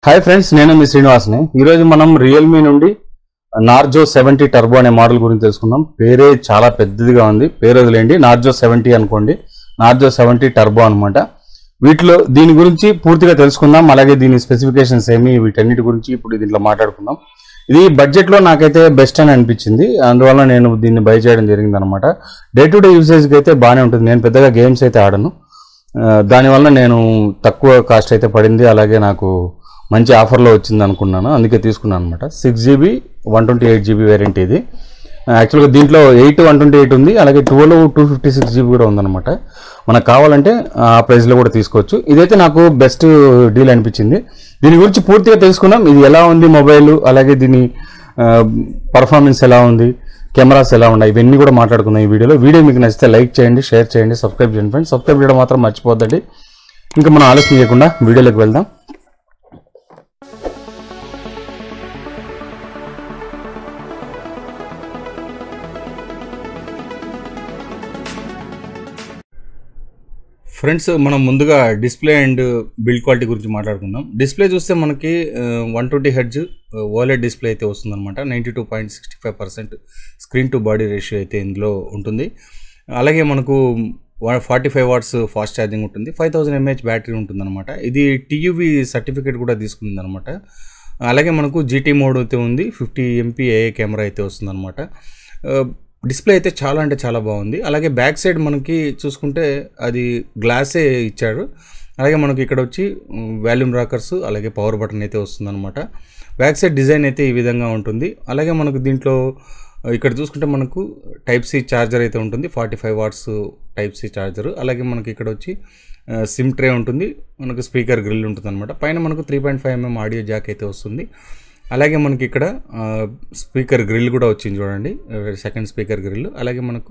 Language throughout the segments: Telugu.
హాయ్ ఫ్రెండ్స్ నేను మీ శ్రీనివాస్ని ఈరోజు మనం రియల్మీ నుండి నార్జో సెవెంటీ టర్బో అనే మోడల్ గురించి తెలుసుకుందాం పేరే చాలా పెద్దదిగా ఉంది పేరు వదిలేండి నార్జో సెవెంటీ అనుకోండి నార్జో సెవెంటీ టర్బో అనమాట వీటిలో దీని గురించి పూర్తిగా తెలుసుకుందాం అలాగే దీని స్పెసిఫికేషన్స్ ఏమి వీటన్నిటి గురించి ఇప్పుడు దీంట్లో మాట్లాడుకుందాం ఇది బడ్జెట్లో నాకైతే బెస్ట్ అని అనిపించింది అందువల్ల నేను దీన్ని బై చేయడం జరిగింది అనమాట డే టు డే యూసేజ్కి అయితే బాగానే ఉంటుంది నేను పెద్దగా గేమ్స్ అయితే ఆడను ఆ, దానివల్ల నేను తక్కువ కాస్ట్ అయితే పడింది అలాగే నాకు మంచి ఆఫర్లో వచ్చింది అనుకున్నాను అందుకే తీసుకున్నాను అనమాట six GB one twenty eight GB variant ఇది యాక్చువల్గా దీంట్లో ఎయిట్ వన్ ట్వంటీ ఎయిట్ ఉంది అలాగే twelve two fifty six GB కూడా ఉందన్నమాట మనకు కావాలంటే ఆ ప్రైస్లో కూడా తీసుకోవచ్చు ఇదైతే నాకు బెస్ట్ డీల్ అనిపించింది దీని గురించి పూర్తిగా తెలుసుకుందాం ఇది ఎలా ఉంది మొబైల్ అలాగే దీని పర్ఫార్మెన్స్ ఎలా ఉంది కెమెరాస్ ఎలా ఉన్నాయి ఇవన్నీ కూడా మాట్లాడుకుందాం ఈ వీడియోలో వీడియో మీకు నచ్చితే లైక్ చేయండి షేర్ చేయండి సబ్స్క్రైబ్ చేయండి ఫ్రెండ్స్ సబ్స్క్రైబ్ చేయడం మాత్రం మర్చిపోద్దండి ఇంకా మనం ఆలస్యం చేయకుండా వీడియోలోకి వెళ్దాం ఫ్రెండ్స్ మనం ముందుగా డిస్ప్లే అండ్ బిల్డ్ క్వాలిటీ గురించి మాట్లాడుకుందాం డిస్ప్లే చూస్తే మనకి one twenty hertz OLED display అయితే వస్తుందన్నమాట ninety two point sixty five percent screen to body ratio అయితే ఇందులో ఉంటుంది అలాగే మనకు forty five watts fast charging ఉంటుంది ఫైవ్ థౌసండ్ ఎంఏహెచ్ బ్యాటరీ ఉంటుందన్నమాట ఇది టీయూవీ సర్టిఫికేట్ కూడా తీసుకుంది అనమాట అలాగే మనకు జీటీ మోడ్ అయితే ఉంది ఫిఫ్టీ ఎంపీ ఏఏ కెమెరా అయితే వస్తుందన్నమాట డిస్ప్లే అయితే చాలా అంటే చాలా బాగుంది అలాగే బ్యాక్ సైడ్ మనకి చూసుకుంటే అది గ్లాసే ఇచ్చాడు అలాగే మనకి ఇక్కడ వచ్చి వాల్యూమ్ రాకర్స్ అలాగే పవర్ బటన్ అయితే వస్తుందన్నమాట బ్యాక్ సైడ్ డిజైన్ అయితే ఈ విధంగా ఉంటుంది అలాగే మనకు దీంట్లో ఇక్కడ చూసుకుంటే మనకు టైప్ సి ఛార్జర్ అయితే ఉంటుంది forty five watts type C charger అలాగే మనకి ఇక్కడ వచ్చి సిమ్ ట్రే ఉంటుంది మనకు స్పీకర్ గ్రిల్ ఉంటుంది అనమాట పైన మనకు three point five mm audio jack అయితే వస్తుంది అలాగే మనకి ఇక్కడ స్పీకర్ గ్రిల్ కూడా వచ్చింది చూడండి సెకండ్ స్పీకర్ గ్రిల్ అలాగే మనకు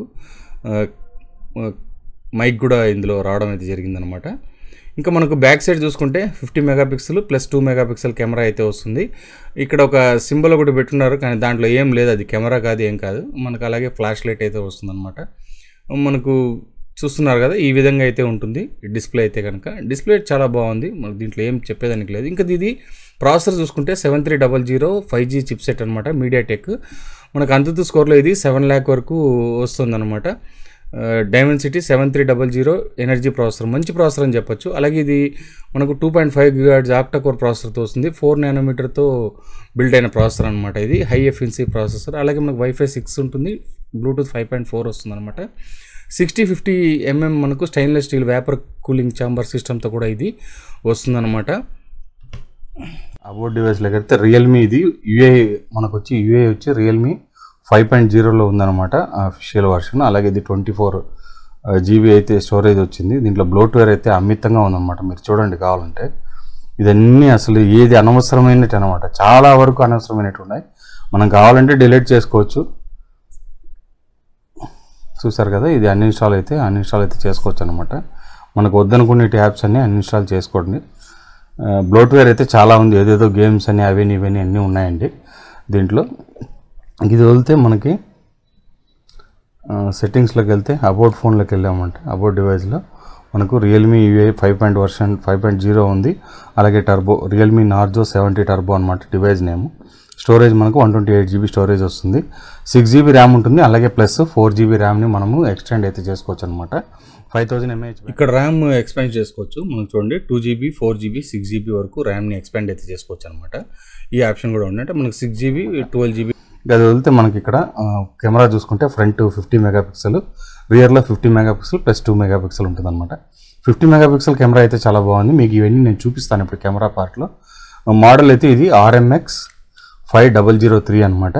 మైక్ కూడా ఇందులో రావడం అయితే జరిగిందనమాట ఇంకా మనకు బ్యాక్ సైడ్ చూసుకుంటే fifty megapixel plus two megapixel camera అయితే వస్తుంది ఇక్కడ ఒక సింబల్ ఒకటి పెట్టున్నారు కానీ దాంట్లో ఏం లేదు అది కెమెరా కాదు ఏం కాదు మనకు అలాగే ఫ్లాష్ లైట్ అయితే వస్తుందన్నమాట మనకు చూస్తున్నారు కదా ఈ విధంగా అయితే ఉంటుంది డిస్ప్లే అయితే కనుక డిస్ప్లే చాలా బాగుంది మనకు దీంట్లో ఏం చెప్పేదానికి లేదు ఇంకా ఇది ప్రాసెసర్ చూసుకుంటే seven three double zero five G chipset అనమాట మీడియాటెక్ మనకు అంతతు స్కోర్లో ఇది సెవెన్ ల్యాక్ వరకు వస్తుందన్నమాట Dimensity seven three double zero energy processor మంచి ప్రాసెసర్ అని చెప్పొచ్చు అలాగే ఇది మనకు two point five gigahertz octa core ప్రాసెసర్తో వస్తుంది ఫోర్ నానోమీటర్తో బిల్డ్ అయిన ప్రాసెసర్ అనమాట ఇది హై ఎఫిన్సీ ప్రాసెసర్ అలాగే మనకు వైఫై సిక్స్ ఉంటుంది బ్లూటూత్ ఫైవ్ పాయింట్ ఫోర్ వస్తుంది అనమాట సిక్స్టీ ఫిఫ్టీ ఎంఎం మనకు stainless steel vapour cooling chamber సిస్టమ్తో కూడా ఇది వస్తుందన్నమాట అబౌట్ డివైస్లోకి అయితే రియల్మీ ఇది యూఏ మనకు వచ్చి యూఏ వచ్చి రియల్మీ ఫైవ్ పాయింట్ జీరోలో ఉందన్నమాట అఫిషియల్ వర్షన్ అలాగే ఇది ట్వంటీ ఫోర్ జీబీ అయితే స్టోరేజ్ వచ్చింది దీంట్లో బ్లోట్వేర్ అయితే అమితంగా ఉందన్నమాట మీరు చూడండి కావాలంటే ఇదన్నీ అసలు ఏది అనవసరమైనట్టు అనమాట చాలా వరకు అనవసరమైనట్టు ఉన్నాయి మనం కావాలంటే డిలీట్ చేసుకోవచ్చు చూసారు కదా ఇది అన్ఇన్స్టాల్ అయితే అన్ఇన్స్టాల్ అయితే చేసుకోవచ్చు అనమాట మనకు వద్దనుకునే యాప్స్ అన్నీ అన్ఇన్స్టాల్ చేసుకోండి బ్లోట్వేర్ అయితే చాలా ఉంది ఏదేదో గేమ్స్ అని అవన్నీ ఇవన్నీ అన్నీ ఉన్నాయండి దీంట్లో ఇది వదిలితే మనకి సెట్టింగ్స్లోకి వెళ్తే అబౌట్ ఫోన్లోకి వెళ్ళామంటే అబౌట్ డివైస్లో మనకు Realme UI five point version five point zero ఉంది అలాగే turbo Realme Narzo seventy turbo అనమాట డివైస్ నేమ్ స్టోరేజ్ మనకు one twenty eight GB storage వస్తుంది సిక్స్ జీబీ ర్యామ్ ఉంటుంది అలాగే ప్లస్ ఫోర్ జీబీ ర్యామ్ని మనము ఎక్స్టెండ్ అయితే చేసుకోవచ్చు అనమాట ఫైవ్ థౌసండ్ ఎంఏహెచ్ ఇక్కడ ర్యామ్ ఎక్స్పాండ్ చేసుకోవచ్చు మనం చూడండి two GB four GB six GB వరకు ర్యామ్ని ఎక్స్పాండ్ అయితే చేసుకోవచ్చు అనమాట ఈ ఆప్షన్ కూడా ఉంది అంటే మనకు సిక్స్ జీబీ ట్వెల్వ్ జీబీ అది వదిలితే మనకి ఇక్కడ కెమెరా చూసుకుంటే ఫ్రంట్ ఫిఫ్టీ మెగాపిక్సెల్ రియర్లో fifty megapixel plus two megapixel ఉంటుంది అనమాట ఫిఫ్టీ మెగాపిక్సెల్ కెమెరా అయితే చాలా బాగుంది మీకు ఇవన్నీ నేను చూపిస్తాను ఇప్పుడు కెమెరా పార్ట్లో మోడల్ అయితే ఇది RMX five double zero three అనమాట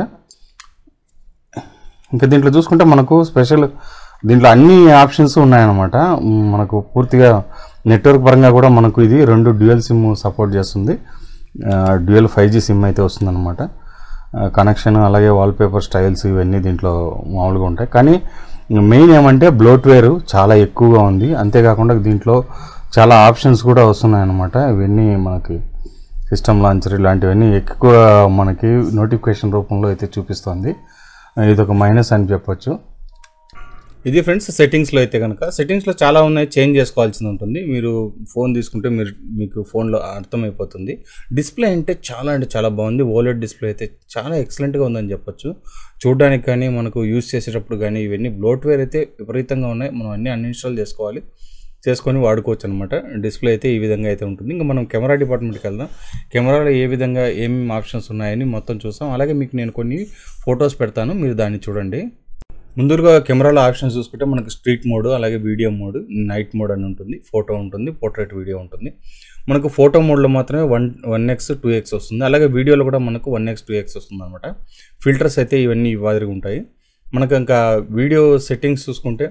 ఇంకా దీంట్లో చూసుకుంటే మనకు స్పెషల్ దీంట్లో అన్ని ఆప్షన్స్ ఉన్నాయన్నమాట మనకు పూర్తిగా నెట్వర్క్ పరంగా కూడా మనకు ఇది రెండు డ్యూయల్ సిమ్ సపోర్ట్ చేస్తుంది డ్యూయల్ ఫైవ్ జీ సిమ్ అయితే వస్తుందన్నమాట కనెక్షన్ అలాగే వాల్పేపర్ స్టైల్స్ ఇవన్నీ దీంట్లో మామూలుగా ఉంటాయి కానీ మెయిన్ ఏమంటే బ్లోట్వేర్ చాలా ఎక్కువగా ఉంది అంతేకాకుండా దీంట్లో చాలా ఆప్షన్స్ కూడా వస్తున్నాయన్నమాట ఇవన్నీ మనకి సిస్టమ్ లాంచర్ ఇలాంటివన్నీ ఎక్కువ మనకి నోటిఫికేషన్ రూపంలో అయితే చూపిస్తుంది ఇది ఒక మైనస్ అని చెప్పొచ్చు ఇది ఫ్రెండ్స్ సెట్టింగ్స్లో అయితే కనుక సెట్టింగ్స్లో చాలా ఉన్నాయి చేంజ్ చేసుకోవాల్సింది ఉంటుంది మీరు ఫోన్ తీసుకుంటే మీరు మీకు ఫోన్లో అర్థమైపోతుంది డిస్ప్లే అంటే చాలా అంటే చాలా బాగుంది ఓలెడ్ డిస్ప్లే అయితే చాలా ఎక్సలెంట్గా ఉందని చెప్పొచ్చు చూడడానికి కానీ మనకు యూస్ చేసేటప్పుడు కానీ ఇవన్నీ బ్లోట్వేర్ అయితే విపరీతంగా ఉన్నాయి మనం అన్నీ అన్ఇన్స్టాల్ చేసుకోవాలి చేసుకొని వాడుకోవచ్చు అనమాట డిస్ప్లే అయితే ఈ విధంగా అయితే ఉంటుంది ఇంకా మనం కెమెరా డిపార్ట్మెంట్కి వెళ్దాం కెమెరాలో ఏ విధంగా ఏమేమి ఆప్షన్స్ ఉన్నాయని మొత్తం చూస్తాం అలాగే మీకు నేను కొన్ని ఫొటోస్ పెడతాను మీరు దాన్ని చూడండి ముందుగా కెమెరాలో ఆప్షన్స్ చూసుకుంటే మనకు స్ట్రీట్ మోడ్ అలాగే వీడియో మోడ్ నైట్ మోడ్ అని ఉంటుంది ఫోటో ఉంటుంది పోర్ట్రేట్ వీడియో ఉంటుంది మనకు ఫోటో మోడ్లో మాత్రమే one one X two X వస్తుంది అలాగే వీడియోలో కూడా మనకు వన్ ఎక్స్ టూ ఎక్స్ వస్తుంది అనమాట ఫిల్టర్స్ అయితే ఇవన్నీ ఈ మాదిరిగా ఉంటాయి మనకు ఇంకా వీడియో సెట్టింగ్స్ చూసుకుంటే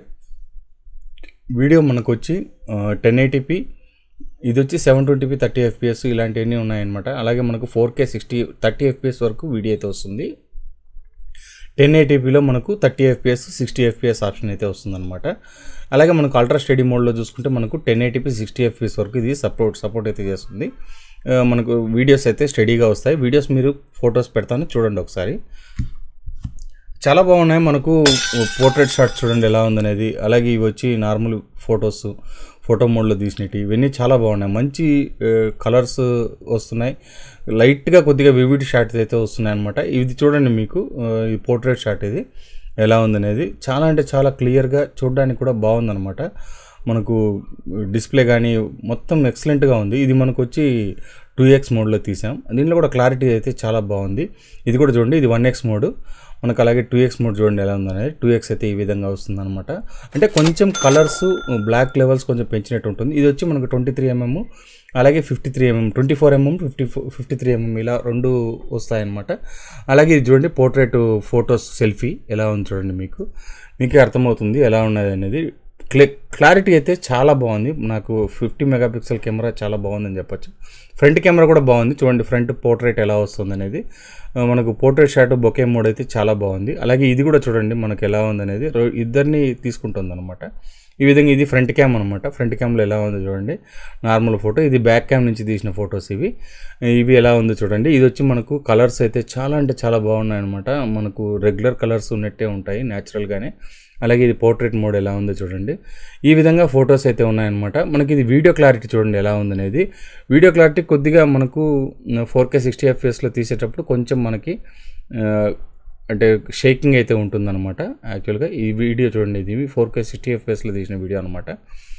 వీడియో మనకు వచ్చి టెన్ ఎయిటీపీ ఇది వచ్చి సెవెన్ ట్వంటీపీ థర్టీ ఎఫ్పిఎస్ ఇలాంటివన్నీ ఉన్నాయన్నమాట అలాగే మనకు four K sixty thirty FPS వరకు వీడియో అయితే వస్తుంది టెన్ ఎయిటీపీలో మనకు thirty FPS sixty FPS option అయితే వస్తుందన్నమాట అలాగే మనకు అల్ట్రా స్టడీ మోడ్లో చూసుకుంటే మనకు టెన్ ఎయిటీపీ సిక్స్టీ ఎఫ్పిఎస్ వరకు ఇది సపోర్ట్ సపోర్ట్ అయితే చేస్తుంది ఆ, మనకు వీడియోస్ అయితే స్టడీగా వస్తాయి వీడియోస్ మీరు ఫొటోస్ పెడతాను చూడండి ఒకసారి చాలా బాగున్నాయి మనకు పోర్ట్రేట్ షాట్స్ చూడండి ఎలా ఉందనేది అలాగే ఇవి వచ్చి నార్మల్ ఫొటోస్ ఫోటో మోడ్లో తీసినవి ఇవన్నీ చాలా బాగున్నాయి మంచి కలర్స్ వస్తున్నాయి లైట్గా కొద్దిగా వివిడ్ షాట్స్ అయితే వస్తున్నాయి అనమాట ఇది చూడండి మీకు ఆ, ఈ పోర్ట్రేట్ షాట్ ఇది ఎలా ఉందనేది చాలా అంటే చాలా క్లియర్గా చూడడానికి కూడా బాగుందన్నమాట మనకు డిస్ప్లే కానీ మొత్తం ఎక్సలెంట్గా ఉంది ఇది మనకు వచ్చి టూ ఎక్స్ మోడ్లో తీసాం దీనిలో కూడా క్లారిటీ అయితే చాలా బాగుంది ఇది కూడా చూడండి ఇది వన్ ఎక్స్ మోడ్ మనకు అలాగే టూ ఎక్స్ మోడ్ చూడండి ఎలా ఉందనేది టూ ఎక్స్ అయితే ఈ విధంగా వస్తుందన్నమాట అంటే కొంచెం కలర్స్ బ్లాక్ లెవెల్స్ కొంచెం పెంచినట్టు ఉంటుంది ఇది వచ్చి మనకు ట్వంటీ త్రీ ఎంఎం అలాగే fifty three mm twenty four mm fifty fifty three mm ఇలా రెండు వస్తాయన్నమాట అలాగే ఇది చూడండి పోర్ట్రేట్ ఫొటోస్ సెల్ఫీ ఎలా ఉంది చూడండి మీకు మీకే అర్థమవుతుంది ఎలా ఉన్నది అనేది క్లే క్లారిటీ అయితే చాలా బాగుంది నాకు ఫిఫ్టీ మెగాపిక్సెల్ కెమెరా చాలా బాగుందని చెప్పొచ్చు ఫ్రంట్ కెమెరా కూడా బాగుంది చూడండి ఫ్రంట్ పోర్ట్రేట్ ఎలా వస్తుంది అనేది ఆ, మనకు పోర్ట్రేట్ షాట్ బొకే మోడ్ అయితే చాలా బాగుంది అలాగే ఇది కూడా చూడండి మనకు ఎలా ఉంది అనేది రో- ఇద్దరిని తీసుకుంటుంది అనమాట ఈ విధంగా ఇది ఫ్రంట్ క్యామ్ అనమాట ఫ్రంట్ క్యామ్లో ఎలా ఉందో చూడండి నార్మల్ ఫోటో ఇది బ్యాక్ క్యామ్ నుంచి తీసిన ఫొటోస్ ఇవి ఇవి ఎలా ఉందో చూడండి ఇది వచ్చి మనకు కలర్స్ అయితే చాలా అంటే చాలా బాగున్నాయి అనమాట మనకు రెగ్యులర్ కలర్స్ ఉన్నట్టే ఉంటాయి న్యాచురల్గానే అలాగే ఇది పోర్ట్రేట్ మోడ్ ఎలా ఉందో చూడండి ఈ విధంగా ఫొటోస్ అయితే ఉన్నాయన్నమాట మనకి ఇది వీడియో క్లారిటీ చూడండి ఎలా ఉందనేది వీడియో క్లారిటీ కొద్దిగా మనకు ఫోర్ కే సిక్స్టీ ఎఫ్ఎస్లో తీసేటప్పుడు కొంచెం మనకి ఆ, అంటే షేకింగ్ అయితే ఉంటుందన్నమాట యాక్చువల్గా ఈ వీడియో చూడండి ఇది ఫోర్ కే సిక్స్టీ ఎఫ్ఎస్లో తీసిన వీడియో అనమాట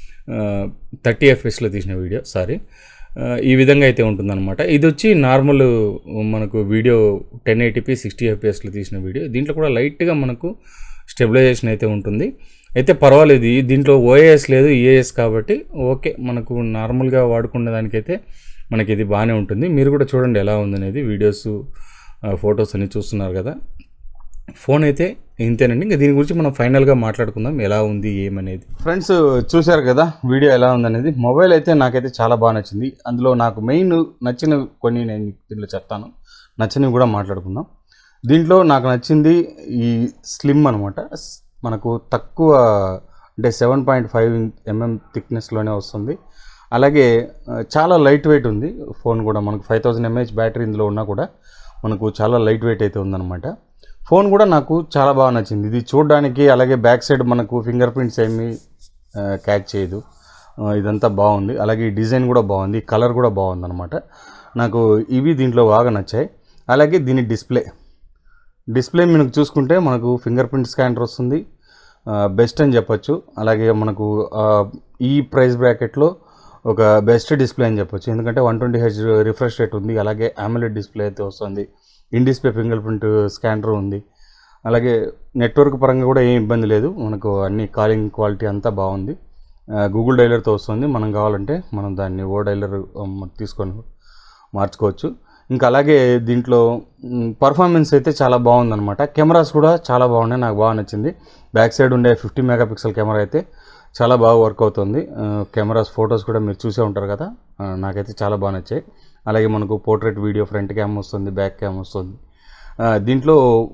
థర్టీ ఎఫ్ఎస్లో తీసిన వీడియో సారీ ఈ విధంగా అయితే ఉంటుందన్నమాట ఇది వచ్చి నార్మల్ మనకు వీడియో టెన్ ఎయిటీపీ సిక్స్టీ ఎఫ్పిఎస్లో తీసిన వీడియో దీంట్లో కూడా లైట్గా మనకు స్టెబిలైజేషన్ అయితే ఉంటుంది అయితే పర్వాలేదు ఈ- దీంట్లో ఓఏఎస్ లేదు ఈఏఎస్ కాబట్టి ఓకే మనకు నార్మల్గా వాడుకునే దానికైతే మనకి ఇది బాగానే ఉంటుంది మీరు కూడా చూడండి ఎలా ఉందనేది వీడియోస్ ఫొటోస్ అన్ని చూస్తున్నారు కదా ఫోన్ అయితే ఇంతేనండి ఇంకా దీని గురించి మనం ఫైనల్గా మాట్లాడుకుందాం ఎలా ఉంది ఏమనేది ఫ్రెండ్స్ చూశారు కదా వీడియో ఎలా ఉందనేది మొబైల్ అయితే నాకైతే చాలా బాగా నచ్చింది అందులో నాకు మెయిన్ నచ్చిన కొన్ని నేను దీంట్లో చెప్తాను నచ్చినవి కూడా మాట్లాడుకుందాం దీంట్లో నాకు నచ్చింది ఈ స్లిమ్ అనమాట మనకు తక్కువ అంటే సెవెన్ పాయింట్ ఫైవ్ ఎంఎం థిక్నెస్లోనే వస్తుంది అలాగే ఆ, చాలా లైట్ వెయిట్ ఉంది ఫోన్ కూడా మనకు ఫైవ్ థౌజండ్ ఎంఏహెచ్ బ్యాటరీ ఇందులో ఉన్నా కూడా మనకు చాలా లైట్ వెయిట్ అయితే ఉందన్నమాట ఫోన్ కూడా నాకు చాలా బాగా నచ్చింది ఇది చూడడానికి అలాగే బ్యాక్ సైడ్ మనకు ఫింగర్ ప్రింట్స్ ఏమీ క్యాచ్ చేయదు ఆ, ఇదంతా బాగుంది అలాగే ఈ డిజైన్ కూడా బాగుంది కలర్ కూడా బాగుంది అనమాట నాకు ఇవి దీంట్లో బాగా నచ్చాయి అలాగే దీని డిస్ప్లే డిస్ప్లే మనకు చూసుకుంటే మనకు ఫింగర్ ప్రింట్ స్కానర్ వస్తుంది బెస్ట్ అని చెప్పొచ్చు అలాగే మనకు ఆ, ఈ ప్రైస్ బ్రాకెట్లో ఒక బెస్ట్ డిస్ప్లే అని చెప్పొచ్చు ఎందుకంటే one twenty H refresh rate ఉంది అలాగే AMOLED డిస్ప్లే అయితే వస్తుంది in display fingerprint scanner ఉంది అలాగే నెట్వర్క్ పరంగా కూడా ఏం ఇబ్బంది లేదు మనకు అన్ని కాలింగ్ క్వాలిటీ అంతా బాగుంది గూగుల్ డైలర్తో వస్తుంది మనం కావాలంటే మనం దాన్ని ఓ డైలర్ తీసుకొని మార్చుకోవచ్చు ఇంకా అలాగే దీంట్లో పర్ఫార్మెన్స్ అయితే చాలా బాగుందన్నమాట కెమెరాస్ కూడా చాలా బాగున్నాయి నాకు బాగా నచ్చింది బ్యాక్ సైడ్ ఉండే ఫిఫ్టీ మెగాపిక్సెల్ కెమెరా అయితే చాలా బాగా వర్క్ అవుతుంది కెమెరాస్ ఫొటోస్ కూడా మీరు చూసే ఉంటారు కదా ఆ, నాకైతే చాలా బాగా నచ్చాయి అలాగే మనకు పోర్ట్రేట్ వీడియో ఫ్రంట్ క్యామ్ వస్తుంది బ్యాక్ క్యామ్ వస్తుంది ఆ, దీంట్లో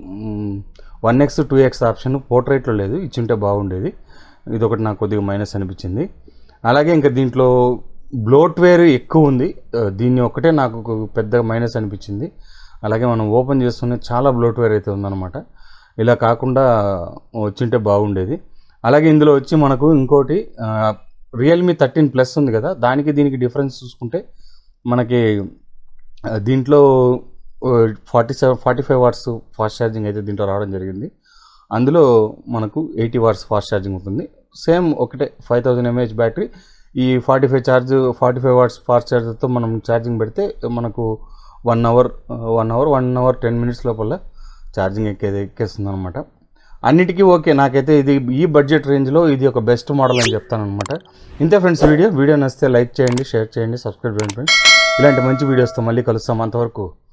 one X two X option పోర్ట్రేట్లో లేదు ఇచ్చింటే బాగుండేది ఇది ఒకటి నాకు కొద్దిగా మైనస్ అనిపించింది అలాగే ఇంకా దీంట్లో బ్లోట్వేర్ ఎక్కువ ఉంది ఆ, దీన్ని ఒక్కటే నాకు ఒక పెద్ద మైనస్ అనిపించింది అలాగే మనం ఓపెన్ చేస్తూనే చాలా బ్లోట్వేర్ అయితే ఉందన్నమాట ఇలా కాకుండా వచ్చింటే బాగుండేది అలాగే ఇందులో వచ్చి మనకు ఇంకోటి రియల్మీ థర్టీన్ ప్లస్ ఉంది కదా దానికి దీనికి డిఫరెన్స్ చూసుకుంటే మనకి ఆ, దీంట్లో forty seven forty five watts fast charging అయితే దీంట్లో రావడం జరిగింది అందులో మనకు ఎయిటీ వాట్స్ ఫాస్ట్ ఛార్జింగ్ ఉంటుంది సేమ్ ఒకటే ఫైవ్ థౌజండ్ ఎంఏహెచ్ బ్యాటరీ ఈ forty five charge forty five watts fast ఛార్జర్తో మనం ఛార్జింగ్ పెడితే మనకు one hour one hour one hour ten minutes లోపల ఛార్జింగ్ ఎక్కేది ఎక్కేస్తుంది అనమాట అన్నిటికీ ఓకే నాకైతే ఇది ఈ బడ్జెట్ రేంజ్లో ఇది ఒక బెస్ట్ మోడల్ అని చెప్తాను అనమాట ఇంతే ఫ్రెండ్స్ వీడియో వీడియో నచ్చితే లైక్ చేయండి షేర్ చేయండి సబ్స్క్రైబ్ చేయండి ఫ్రెండ్స్ ఇలాంటి మంచి వీడియోస్తో మళ్ళీ కలుస్తాం అంతవరకు